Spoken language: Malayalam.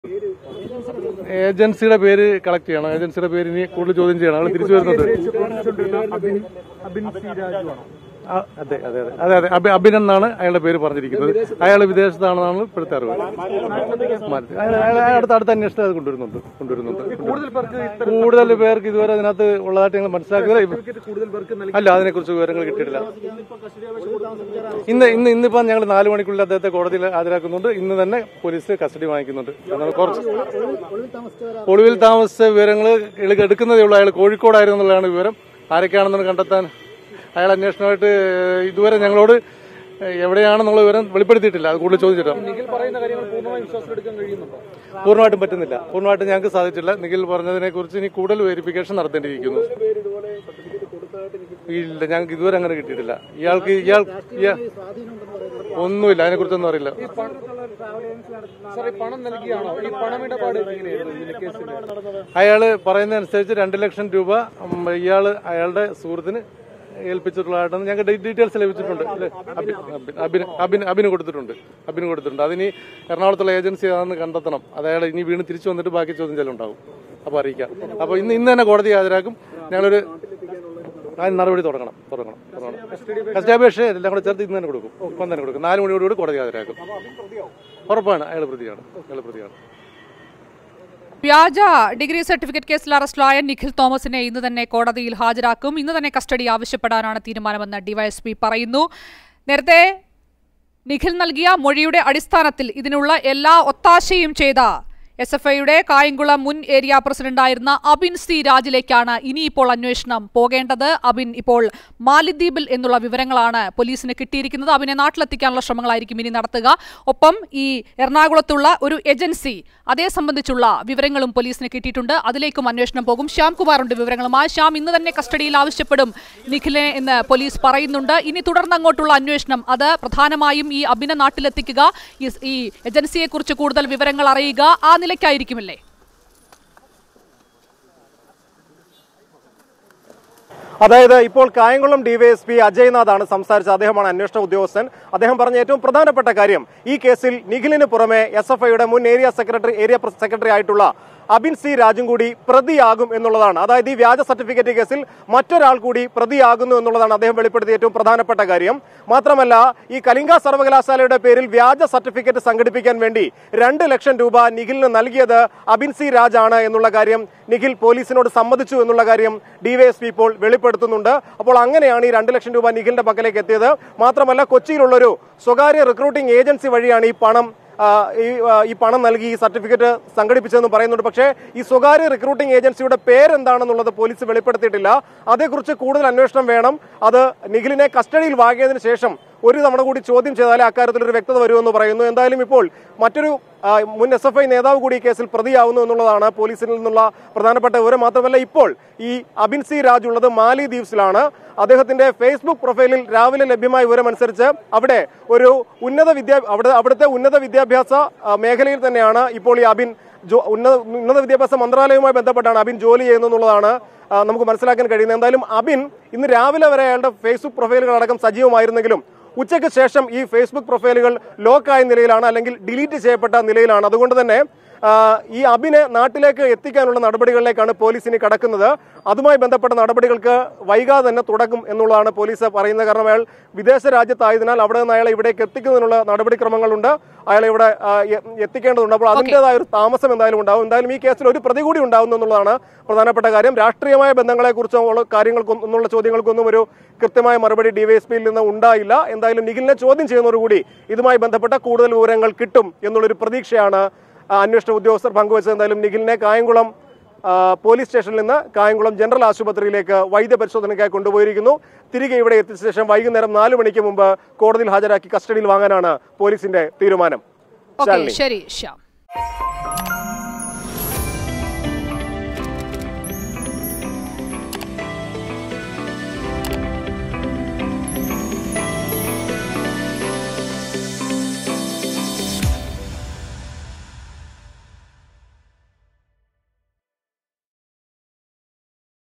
ഏജൻസിയുടെ പേര് കളക്ട് ചെയ്യണം ഏജൻസിയുടെ പേര് ഇനി കൂടുതൽ ചോദ്യം ചെയ്യണം അയാൾ തിരിച്ചു വരുന്നുണ്ട് ആ, അതെ അതെ അതെ അതെ അതെ അബി അബിൻ എന്നാണ് അയാളുടെ പേര് പറഞ്ഞിരിക്കുന്നത് അയാൾ വിദേശത്താണെന്നാണ് ഇപ്പോഴത്തെ അറിവ് മാറ്റി. അയാൾ അയാൾ അടുത്ത അടുത്ത അന്വേഷണം അത് കൊണ്ടുവരുന്നുണ്ട് കൊണ്ടുവരുന്നുണ്ട് കൂടുതൽ പേർക്ക് ഇതുവരെ അതിനകത്ത് ഉള്ളതായിട്ട് ഞങ്ങൾ മനസ്സിലാക്കുക അല്ല അതിനെക്കുറിച്ച് വിവരങ്ങൾ കിട്ടിയിട്ടില്ല ഇന്ന് ഇന്ന് ഇന്നിപ്പം ഞങ്ങൾ നാല് മണിക്കുള്ളിൽ അദ്ദേഹത്തെ കോടതിയിൽ ഹാജരാക്കുന്നുണ്ട് ഇന്ന് തന്നെ പോലീസ് കസ്റ്റഡി വാങ്ങിക്കുന്നുണ്ട് കാരണം കുറച്ച് ഒളിവിൽ താമസിച്ച വിവരങ്ങൾ എടുക്കുന്നതേ ഉള്ളൂ അയാൾ കോഴിക്കോടായിരുന്നു എന്നുള്ളതാണ് വിവരം ആരൊക്കെയാണെന്ന് കണ്ടെത്താൻ അയാൾ അന്വേഷണമായിട്ട് ഇതുവരെ ഞങ്ങളോട് എവിടെയാണെന്നുള്ള വിവരം വെളിപ്പെടുത്തിയിട്ടില്ല അത് കൂടുതൽ ചോദിച്ചിട്ടാണ് പൂർണ്ണമായിട്ടും പറ്റുന്നില്ല പൂർണ്ണമായിട്ടും ഞങ്ങൾക്ക് സാധിച്ചില്ല നിഖിൽ പറഞ്ഞതിനെ കുറിച്ച് ഇനി കൂടുതൽ വെരിഫിക്കേഷൻ നടത്തേണ്ടിയിരിക്കുന്നു ഇല്ല ഞങ്ങൾക്ക് ഇതുവരെ അങ്ങനെ കിട്ടിയിട്ടില്ല ഇയാൾക്ക് ഇയാൾ ഇയാൾ ഒന്നുമില്ല അതിനെ കുറിച്ചൊന്നും അറിയില്ല പണം നൽകിയാണോ ഈ പണമിടപാട് എങ്ങനെയായിരുന്നു ഇതിന്റെ കേസിൽ അയാള് പറയുന്നതനുസരിച്ച് രണ്ട് ലക്ഷം രൂപ ഉം, ഇയാള് അയാളുടെ സുഹൃത്തിന് ഏൽപ്പിച്ചിട്ടുള്ളതായിട്ടാണ് ഞങ്ങൾക്ക് ഡീറ്റെയിൽസ് ലഭിച്ചിട്ടുണ്ട് അല്ലേ? അബിൻ അബിൻ അബിൻ അബിൻ അബിന് കൊടുത്തിട്ടുണ്ട് അബിന് കൊടുത്തിട്ടുണ്ട് അതിനി എറണാകുളത്തുള്ള ഏജൻസി അതാണെന്ന് കണ്ടെത്തണം അത് അയാൾ ഇനി വീണ്ടും തിരിച്ചു വന്നിട്ട് ബാക്കി ചോദ്യം ചെയ്യൽ ഉണ്ടാവും അപ്പൊ അറിയിക്കാം അപ്പൊ ഇന്ന് ഇന്ന് തന്നെ കോടതി ഹാജരാക്കും ഞങ്ങളൊരു അതിന് നടപടി തുടങ്ങണം തുടങ്ങണം തുടങ്ങണം കസ്റ്റഡി അപേക്ഷ എല്ലാം കൂടെ ചേർത്ത് ഇന്ന് തന്നെ കൊടുക്കും ഇപ്പം തന്നെ കൊടുക്കും നാല് മണിയോടുകൂടി കോടതി ഹാജരാക്കും ഉറപ്പാണ് അയാൾ പ്രതിയാണ് അയാൾ പ്രതിയാണ് വ്യാജ ഡിഗ്രി സർട്ടിഫിക്കറ്റ് കേസിൽ അറസ്റ്റിലായ നിഖിൽ തോമസിനെ ഇന്ന് തന്നെ കോടതിയിൽ ഹാജരാക്കും ഇന്ന് തന്നെ കസ്റ്റഡി ആവശ്യപ്പെടാനാണ് തീരുമാനമെന്ന് ഡിവൈഎസ്പി പറയുന്നു നേരത്തെ നിഖിൽ നൽകിയ മൊഴിയുടെ അടിസ്ഥാനത്തിൽ ഇതിനുള്ള എല്ലാ ഒത്താശയും ചെയ്ത എസ് എഫ് ഐയുടെ കായംകുളം മുൻ ഏരിയ പ്രസിഡന്റായിരുന്ന അബിൻ സി രാജിലേക്കാണ് ഇനിയിപ്പോൾ അന്വേഷണം പോകേണ്ടത് അബിൻ ഇപ്പോൾ മാലിദ്വീപിൽ എന്നുള്ള വിവരങ്ങളാണ് പോലീസിന് കിട്ടിയിരിക്കുന്നത് അബിനെ നാട്ടിലെത്തിക്കാനുള്ള ശ്രമങ്ങളായിരിക്കും ഇനി നടത്തുക ഒപ്പം ഈ എറണാകുളത്തുള്ള ഒരു ഏജൻസി അതേ സംബന്ധിച്ചുള്ള വിവരങ്ങളും പോലീസിന് കിട്ടിയിട്ടുണ്ട് അതിലേക്കും അന്വേഷണം പോകും ശ്യാം കുമാറുണ്ട് വിവരങ്ങളുമായി ശ്യാം ഇന്ന് തന്നെ കസ്റ്റഡിയിൽ ആവശ്യപ്പെടും നിഖിലിനെ എന്ന് പോലീസ് പറയുന്നുണ്ട് ഇനി തുടർന്ന് അങ്ങോട്ടുള്ള അന്വേഷണം അത് പ്രധാനമായും ഈ അബിനെ നാട്ടിലെത്തിക്കുക ഈ- ഈ ഏജൻസിയെക്കുറിച്ച് കൂടുതൽ വിവരങ്ങൾ അറിയുക ആ നിലയ്ക്കായിരിക്കുമല്ലേ അതായത് ഇപ്പോൾ കായംകുളം ഡിവൈഎസ്പി അജയ്നാഥാണ് സംസാരിച്ചത് അദ്ദേഹമാണ് അന്വേഷണ ഉദ്യോഗസ്ഥൻ അദ്ദേഹം പറഞ്ഞ ഏറ്റവും പ്രധാനപ്പെട്ട കാര്യം ഈ കേസിൽ നിഖിലിന് പുറമെ എസ് എഫ് ഐയുടെ മുൻ ഏരിയ സെക്രട്ടറി ഏരിയ സെക്രട്ടറി ആയിട്ടുള്ള അബിൻ സി രാജും കൂടി പ്രതിയാകും എന്നുള്ളതാണ് അതായത് ഈ വ്യാജ സർട്ടിഫിക്കറ്റ് കേസിൽ മറ്റൊരാൾ കൂടി പ്രതിയാകുന്നു എന്നുള്ളതാണ് അദ്ദേഹം വെളിപ്പെടുത്തിയ ഏറ്റവും പ്രധാനപ്പെട്ട കാര്യം മാത്രമല്ല ഈ കലിംഗ സർവകലാശാലയുടെ പേരിൽ വ്യാജ സർട്ടിഫിക്കറ്റ് സംഘടിപ്പിക്കാൻ വേണ്ടി രണ്ട് ലക്ഷം രൂപ നിഖിലിന് നൽകിയത് അബിൻ സി രാജാണ് എന്നുള്ള കാര്യം നിഖിൽ പോലീസിനോട് സമ്മതിച്ചു എന്നുള്ള കാര്യം ഡിവൈഎസ്പി ഇപ്പോൾ വെളിപ്പെടുത്തുന്നുണ്ട് അപ്പോൾ അങ്ങനെയാണ് ഈ രണ്ട് ലക്ഷം രൂപ നിഖിലിന്റെ പക്കലേക്ക് എത്തിയത് മാത്രമല്ല കൊച്ചിയിലുള്ളൊരു സ്വകാര്യ റിക്രൂട്ടിംഗ് ഏജൻസി വഴിയാണ് ഈ പണം ആ, ഈ ആ, ഈ പണം നൽകി ഈ സർട്ടിഫിക്കറ്റ് സംഘടിപ്പിച്ചതെന്ന് പറയുന്നുണ്ട് പക്ഷേ ഈ സ്വകാര്യ റിക്രൂട്ടിംഗ് ഏജൻസിയുടെ പേരെന്താണെന്നുള്ളത് പോലീസ് വെളിപ്പെടുത്തിയിട്ടില്ല അതേക്കുറിച്ച് കൂടുതൽ അന്വേഷണം വേണം അത് നിഖിലിനെ കസ്റ്റഡിയിൽ വാങ്ങിയതിനു ശേഷം ഒരു തവണ കൂടി ചോദ്യം ചെയ്താലേ അക്കാര്യത്തിൽ ഒരു വ്യക്തത വരുമെന്ന് പറയുന്നു എന്തായാലും ഇപ്പോൾ മറ്റൊരു ആ, മുൻ എസ് എഫ് ഐ നേതാവ് കൂടി ഈ കേസിൽ പ്രതിയാവുന്നു എന്നുള്ളതാണ് പോലീസിൽ നിന്നുള്ള പ്രധാനപ്പെട്ട വിവരം മാത്രമല്ല ഇപ്പോൾ ഈ അബിൻ സി രാജ് ഉള്ളത് മാലി ദ്വീപ്സിലാണ് അദ്ദേഹത്തിന്റെ ഫേസ്ബുക്ക് പ്രൊഫൈലിൽ രാവിലെ ലഭ്യമായ വിവരം അനുസരിച്ച് അവിടെ ഒരു ഉന്നത വിദ്യാ അവിടെ അവിടുത്തെ ഉന്നത വിദ്യാഭ്യാസ ആ, മേഖലയിൽ തന്നെയാണ് ഇപ്പോൾ ഈ അബിൻ ജോ- ഉന്നത ഉന്നത വിദ്യാഭ്യാസ മന്ത്രാലയവുമായി ബന്ധപ്പെട്ടാണ് അബിൻ ജോലി ചെയ്യുന്നതെന്നുള്ളതാണ് ആ, നമുക്ക് മനസ്സിലാക്കാൻ കഴിയുന്നത് എന്തായാലും അബിൻ ഇന്ന് രാവിലെ വരെ അയാളുടെ ഫേസ്ബുക്ക് പ്രൊഫൈലുകൾ അടക്കം സജീവമായിരുന്നെങ്കിലും ഉച്ചയ്ക്ക് ശേഷം ഈ ഫേസ്ബുക്ക് പ്രൊഫൈലുകൾ ലോക്കായ നിലയിലാണ് അല്ലെങ്കിൽ ഡിലീറ്റ് ചെയ്യപ്പെട്ട നിലയിലാണ് അതുകൊണ്ട് തന്നെ ആ, ഈ അബിനെ നാട്ടിലേക്ക് എത്തിക്കാനുള്ള നടപടികളിലേക്കാണ് പോലീസ് ഇനി കടക്കുന്നത് അതുമായി ബന്ധപ്പെട്ട നടപടികൾക്ക് വൈകാതെ തന്നെ തുടങ്ങും എന്നുള്ളതാണ് പോലീസ് പറയുന്നത് കാരണം അയാൾ വിദേശ രാജ്യത്തായതിനാൽ അവിടെ നിന്ന് അയാളെ ഇവിടേക്ക് എത്തിക്കുന്നതിനുള്ള നടപടിക്രമങ്ങളുണ്ട് അയാളെ ഇവിടെ ആ, എ- എത്തിക്കേണ്ടതുണ്ട് അപ്പോൾ അതിൻ്റെതായ ഒരു താമസം എന്തായാലും ഉണ്ടാവും എന്തായാലും ഈ കേസിൽ ഒരു പ്രതി കൂടി ഉണ്ടാവുന്നു എന്നുള്ളതാണ് പ്രധാനപ്പെട്ട കാര്യം രാഷ്ട്രീയമായ ബന്ധങ്ങളെക്കുറിച്ചോ ഉള്ള കാര്യങ്ങൾക്കൊന്നും എന്നുള്ള ചോദ്യങ്ങൾക്കൊന്നും ഒരു കൃത്യമായ മറുപടി ഡിവൈഎസ്പിയിൽ നിന്ന് ഉണ്ടായില്ല എന്തായാലും നിഖിലിനെ ചോദ്യം ചെയ്യുന്നതോടുകൂടി ഇതുമായി ബന്ധപ്പെട്ട കൂടുതൽ വിവരങ്ങൾ കിട്ടും എന്നുള്ളൊരു പ്രതീക്ഷയാണ് ആ, അന്വേഷണ ഉദ്യോഗസ്ഥർ പങ്കുവച്ചത് എന്തായാലും നിഖിലിനെ കായംകുളം ആ, പോലീസ് സ്റ്റേഷനിൽ നിന്ന് കായംകുളം ജനറൽ ആശുപത്രിയിലേക്ക് വൈദ്യപരിശോധനയ്ക്കായി കൊണ്ടുപോയിരിക്കുന്നു തിരികെ ഇവിടെ എത്തിച്ച ശേഷം വൈകുന്നേരം നാല് മണിക്ക് മുമ്പ് കോടതിയിൽ ഹാജരാക്കി കസ്റ്റഡിയിൽ വാങ്ങാനാണ് പോലീസിന്റെ തീരുമാനം ഓക്കെ ശാലിനി. ശരി ശ്യാം